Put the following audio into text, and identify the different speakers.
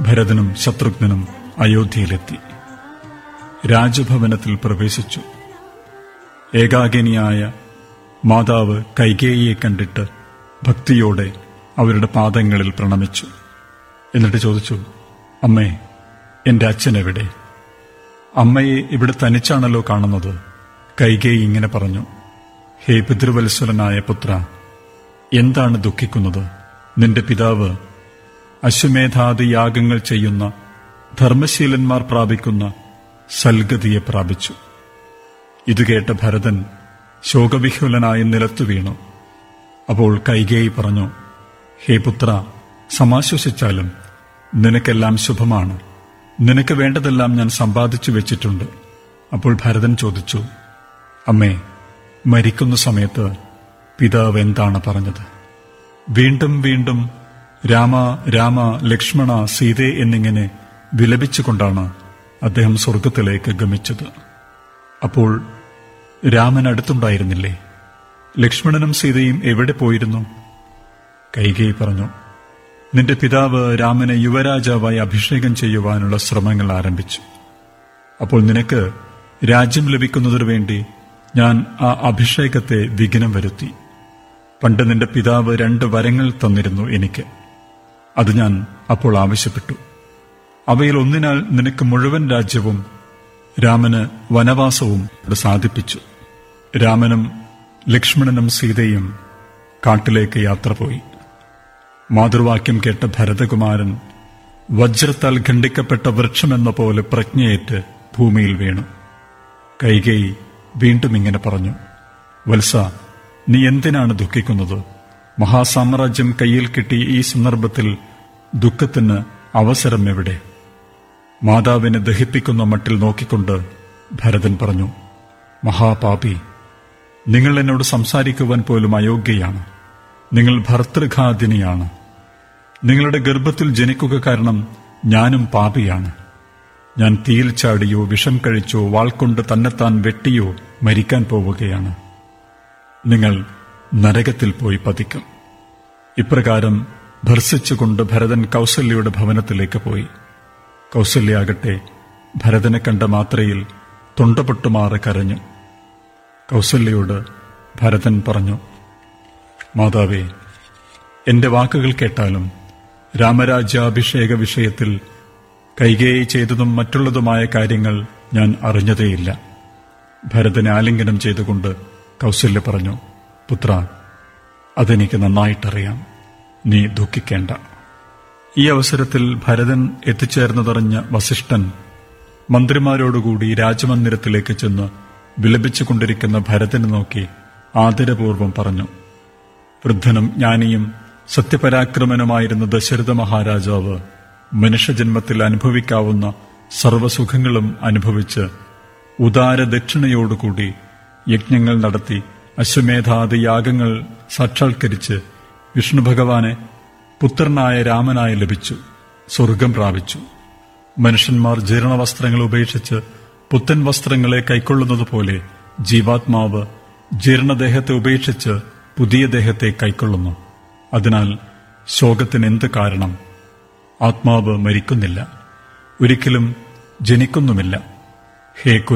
Speaker 1: ഭരതനും ശത്രുഘ്നനും അയോധ്യയിലെത്തി രാജഭവനത്തിൽ പ്രവേശിച്ചു ഏകാകിനിയായ മാതാവ് കൈകേയിയെ കണ്ടിട്ട് ഭക്തിയോടെ അവരുടെ പാദങ്ങളിൽ പ്രണമിച്ചു എന്നിട്ട് ചോദിച്ചു അമ്മേ എന്റെ അച്ഛൻ എവിടെ അമ്മയെ ഇവിടെ തനിച്ചാണല്ലോ കാണുന്നത് കൈകേയി ഇങ്ങനെ പറഞ്ഞു ഹേ പിതൃവത്സരനായ പുത്ര എന്താണ് ദുഃഖിക്കുന്നത് നിന്റെ പിതാവ് അശ്വമേധാദി യാഗങ്ങൾ ചെയ്യുന്ന ധർമ്മശീലന്മാർ പ്രാപിക്കുന്ന സൽഗതിയെ പ്രാപിച്ചു ഇത് കേട്ട ഭരതൻ ശോകവിഹുലനായി നിലത്തു വീണു അപ്പോൾ കൈകേയി പറഞ്ഞു ഹേ പുത്ര സമാശ്വസിച്ചാലും നിനക്കെല്ലാം ശുഭമാണ് നിനക്ക് വേണ്ടതെല്ലാം ഞാൻ സമ്പാദിച്ചു വെച്ചിട്ടുണ്ട് അപ്പോൾ ഭരതൻ ചോദിച്ചു അമ്മേ മരിക്കുന്ന സമയത്ത് പിതാവ് എന്താണ് പറഞ്ഞത് വീണ്ടും വീണ്ടും രാമ രാമ ലക്ഷ്മണ സീതേ എന്നിങ്ങനെ വിലപിച്ചുകൊണ്ടാണ് അദ്ദേഹം സ്വർഗത്തിലേക്ക് ഗമിച്ചത് അപ്പോൾ രാമൻ അടുത്തുണ്ടായിരുന്നില്ലേ ലക്ഷ്മണനും സീതയും എവിടെ പോയിരുന്നു കൈകേയി പറഞ്ഞു നിന്റെ പിതാവ് രാമനെ യുവരാജാവായി അഭിഷേകം ചെയ്യുവാനുള്ള ശ്രമങ്ങൾ ആരംഭിച്ചു അപ്പോൾ നിനക്ക് രാജ്യം ലഭിക്കുന്നതിനു വേണ്ടി ഞാൻ ആ അഭിഷേകത്തെ വിഘ്നം വരുത്തി പണ്ട് നിന്റെ പിതാവ് രണ്ട് വരങ്ങൾ തന്നിരുന്നു എനിക്ക് അത് ഞാൻ അപ്പോൾ ആവശ്യപ്പെട്ടു അവയിൽ ഒന്നിനാൽ നിനക്ക് മുഴുവൻ രാജ്യവും രാമന് വനവാസവും ഇവിടെ സാധിപ്പിച്ചു രാമനും ലക്ഷ്മണനും സീതയും കാട്ടിലേക്ക് യാത്ര പോയി മാതൃവാക്യം കേട്ട ഭരതകുമാരൻ വജ്രത്താൽ ഖണ്ഡിക്കപ്പെട്ട വൃക്ഷമെന്ന പോലെ പ്രജ്ഞയേറ്റ് ഭൂമിയിൽ വീണു കൈകേയി വീണ്ടും ഇങ്ങനെ പറഞ്ഞു വത്സ നീ എന്തിനാണ് ദുഃഖിക്കുന്നത് മഹാസാമ്രാജ്യം കയ്യിൽ കിട്ടിയ ഈ സന്ദർഭത്തിൽ ദുഃഖത്തിന് അവസരം എവിടെ മാതാവിനെ ദഹിപ്പിക്കുന്ന മട്ടിൽ നോക്കിക്കൊണ്ട് ഭരതൻ പറഞ്ഞു മഹാപാപി നിങ്ങൾ എന്നോട് സംസാരിക്കുവാൻ പോലും അയോഗ്യയാണ് നിങ്ങൾ ഭർതൃഘാതിനിയാണ് നിങ്ങളുടെ ഗർഭത്തിൽ ജനിക്കുക കാരണം ഞാനും പാപിയാണ് ഞാൻ തീയിൽ ചാടിയോ വിഷം കഴിച്ചോ വാൾകൊണ്ട് തന്നെത്താൻ വെട്ടിയോ മരിക്കാൻ പോവുകയാണ് നിങ്ങൾ നരകത്തിൽ പോയി പതിക്കും ഇപ്രകാരം ഭർസിച്ചുകൊണ്ട് ഭരതൻ കൗസല്യയുടെ ഭവനത്തിലേക്ക് പോയി കൗസല്യാകട്ടെ ഭരതനെ കണ്ട മാത്രയിൽ തൊണ്ടപൊട്ടുമാറി കരഞ്ഞു കൗസല്യയോട് ഭരതൻ പറഞ്ഞു മാതാവേ എന്റെ വാക്കുകൾ കേട്ടാലും രാമരാജ്യാഭിഷേക വിഷയത്തിൽ കൈകേയി ചെയ്തതും മറ്റുള്ളതുമായ കാര്യങ്ങൾ ഞാൻ അറിഞ്ഞതേയില്ല ഭരതനെ ആലിംഗനം ചെയ്തുകൊണ്ട് കൗസല്യ പറഞ്ഞു പുത്ര അതെനിക്ക് നന്നായിട്ടറിയാം നീ ദുഃഖിക്കേണ്ട ഈ അവസരത്തിൽ ഭരതൻ എത്തിച്ചേർന്നതറിഞ്ഞ വസിഷ്ഠൻ മന്ത്രിമാരോടുകൂടി രാജമന്ദിരത്തിലേക്ക് ചെന്ന് വിലപിച്ചുകൊണ്ടിരിക്കുന്ന ഭരതനെ നോക്കി ആദരപൂർവം പറഞ്ഞു വൃദ്ധനും ജ്ഞാനിയും സത്യപരാക്രമനുമായിരുന്ന ദശരഥ മഹാരാജാവ് മനുഷ്യജന്മത്തിൽ അനുഭവിക്കാവുന്ന സർവസുഖങ്ങളും അനുഭവിച്ച് ഉദാരദക്ഷിണയോടുകൂടി യജ്ഞങ്ങൾ നടത്തി അശ്വമേധാദി യാഗങ്ങൾ സാക്ഷാത്കരിച്ച് വിഷ്ണു ഭഗവാനെ പുത്രനായ രാമനായി ലഭിച്ചു സ്വർഗം പ്രാപിച്ചു മനുഷ്യന്മാർ ജീർണവസ്ത്രങ്ങൾ ഉപേക്ഷിച്ച് പുത്തൻ വസ്ത്രങ്ങളെ കൈക്കൊള്ളുന്നത് പോലെ ജീവാത്മാവ് ജീർണദേഹത്തെ ഉപേക്ഷിച്ച് പുതിയ ദേഹത്തെ കൈക്കൊള്ളുന്നു അതിനാൽ ശോകത്തിന് എന്ത് കാരണം ആത്മാവ് മരിക്കുന്നില്ല ഒരിക്കലും ജനിക്കുന്നുമില്ല ഹേ